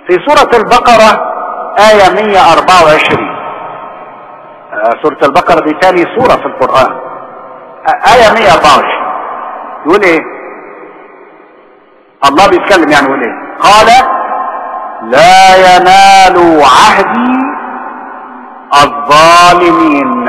في سورة البقرة آية 124 آه، سورة البقرة دي ثاني سورة في القرآن آه، آية 124 يقول ايه الله بيتكلم يعني يقول ايه قال لا ينال عهدي الظالمين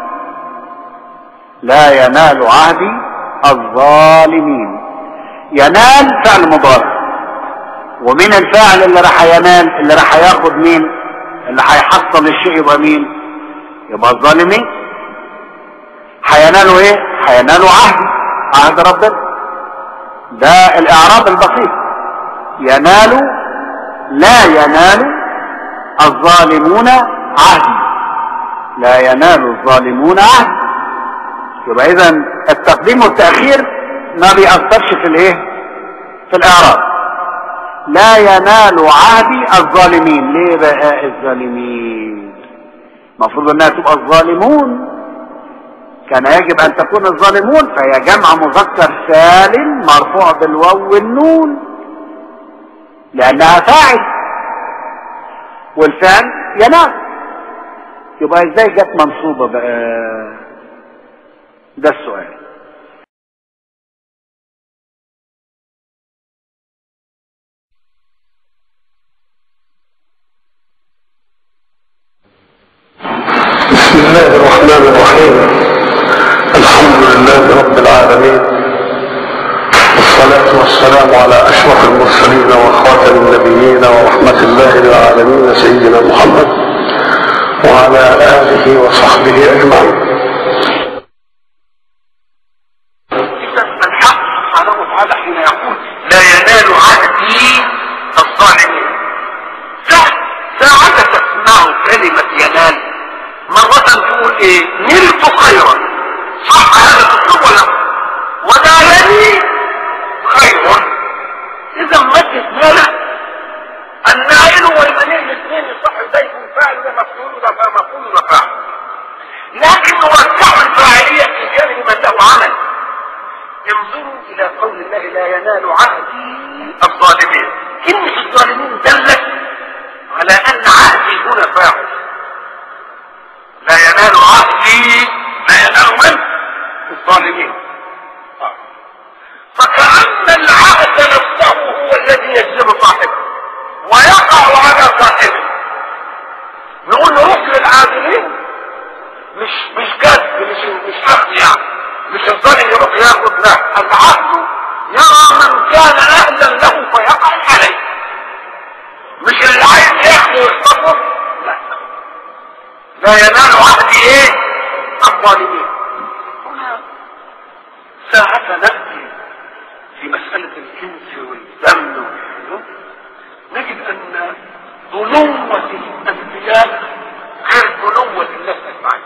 لا ينال عهدي الظالمين ينال فعل مضارع ومين الفاعل اللي راح ينال اللي راح ياخد مين اللي هيحصل الشيء يبقى مين يبقى الظالمين هينالوا ايه هينالوا عهد عهد ربنا ده الاعراب البسيط ينال لا ينال الظالمون عهد لا ينال الظالمون عهد يبقى اذا التقديم والتاخير ما بيأثرش في الايه في الاعراب لا ينال عهدي الظالمين ليه بقى الظالمين المفروض انها تبقى الظالمون كان يجب ان تكون الظالمون فهي جمع مذكر سالم مرفوع بالواو والنون لانها فاعل والفعل ينال يبقى ازاي جت منصوبه بقى ده السؤال بسم الله الرحمن الرحيم الحمد لله رب العالمين والصلاة والسلام على أشرف المرسلين وخاتم النبيين ورحمة الله للعالمين سيدنا محمد وعلى آله وصحبه أجمعين إذا الحق سبحانه وتعالى حين يقول لا ينال عهدي الظالمين ساعة تسمع كلمة ينال مرة تقول ايه نلت خيرا صح هذا الاسلوب ولا ونالني خير اذا مدت ناله النائل والمنيل الاثنين صح ده يكون فاعل ده مفعول ده مفعول ده فاعل لكن وسعوا الفاعلية في جانب من له عمل انظروا الى قول الله لا ينال عهدي الظالمين كلمة الظالمين دلت على ان عهدي هنا فاعل لا ينال عهدي لا ينال من الظالمين آه. فكأن العهد نفسه هو الذي يجذب صاحبه ويقع على صاحبه نقول له روح للعادلين مش مش جد مش مش اخذ يعني مش الظالم يروح ياخد لا العهد يرى من كان اهلا له فيقع عليه مش اللي عايز ياخده ويخطفه لا لا ينال عهدي ايه الظالمين هنا ساعة نأتي في مسألة الجنس والدم والحلول نجد أن ظلوة الأنبياء غير ظلوة الناس أجمعين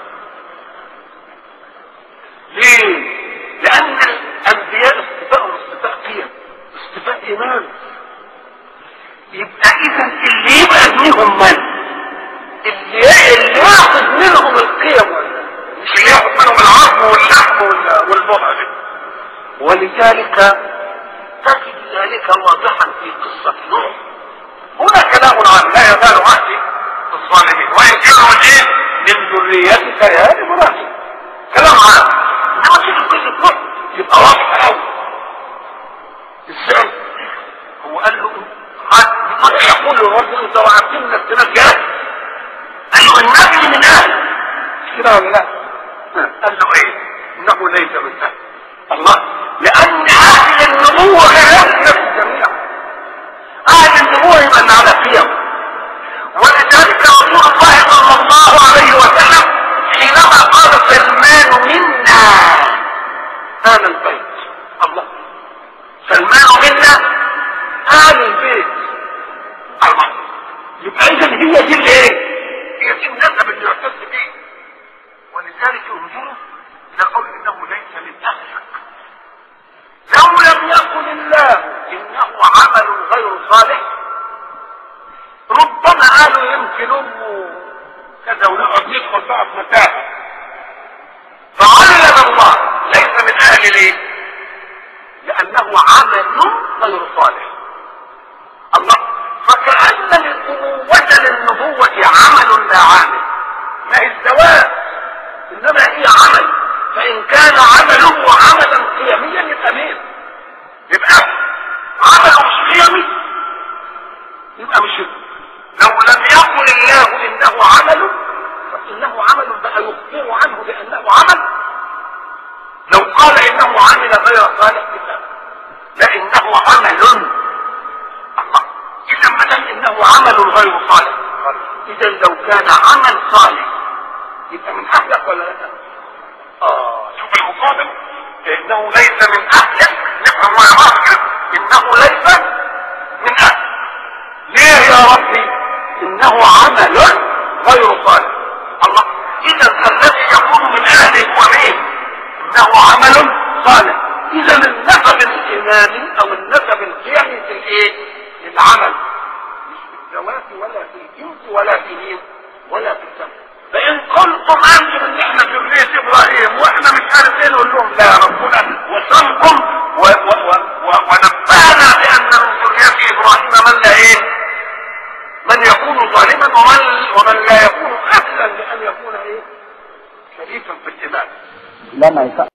ليه؟ لأن الأنبياء اصطفاء اصطفاء قيم اصطفاء إيمان يبقى إذا اللي يبقى منهم من؟ اللي اللي ياخذ منهم القيم مش اللي ياخذ منهم العظم واللحم وال- والبضع دي ولذلك تجد ذلك واضحا في قصة نوح هنا كلام عن لا يزال عهدي الظالمين وإن كانوا ايه من ذريتك يا إبراهيم كلام عام انما في قصة نوح يبقى واضح قوي ازاي هو قال له عد يقول للرجل انت وعدتني انك تنجاه قال له النبي من اهل كده ولا لا قال له ايه انه ليس من اهل الله لان اهل النبوة غير اهل الناس الجميع اهل النبوة يبقى اللي على قيم ولذلك رسول الله صلى الله عليه وسلم حينما قال سلمان منا اهل البيت الله سلمان منا اهل البيت الله يبقى اذا هي دي الايه هي دي النسب اللي يعتز به ولذلك انظروا الى قول انه ليس من اهلك لو لم يكن الله انه عمل غير صالح ربما قالوا يمكن امه كذا ونقعد ندخل بقى في متاهه فعلم الله ليس من اهل ليه لانه عمل غير صالح الله فكأن النبوة عمل لا عامل ما هي الزواج انما هي عمل فان كان عمله عملا قيميا يبقى مين يبقى عمله مش قيمي يبقى مش لو لم يقل الله انه عمل فانه عمل بقى يخبر عنه بانه عمل لو قال انه عمل غير صالح يبقى لا انه عمل الله اذا ما دام انه عمل غير صالح اذا لو كان عمل صالح يبقى من اهلك ولا لا اه شوف المقابل انه ليس من اهلك نفهم مع بعض كده انه ليس من اهلك ليه يا ربي انه عمل غير صالح الله اذا الذي يكون من اهله هو مين انه عمل صالح اذا النسب الايماني او النسب القيمي في الايه العمل مش في الزواج ولا في الجنس ولا في مين ولا في السمع فان قلتم انتم ان احنا ذريه ابراهيم واحنا مش عارف ايه نقول لهم لا ربنا وصمكم و- و- و- و- ونبهنا بان من ذريه ابراهيم من لا ايه من يكون ظالما ومن ومن لا يكون اهلا لان يكون ايه شريفا في العباده لما يصح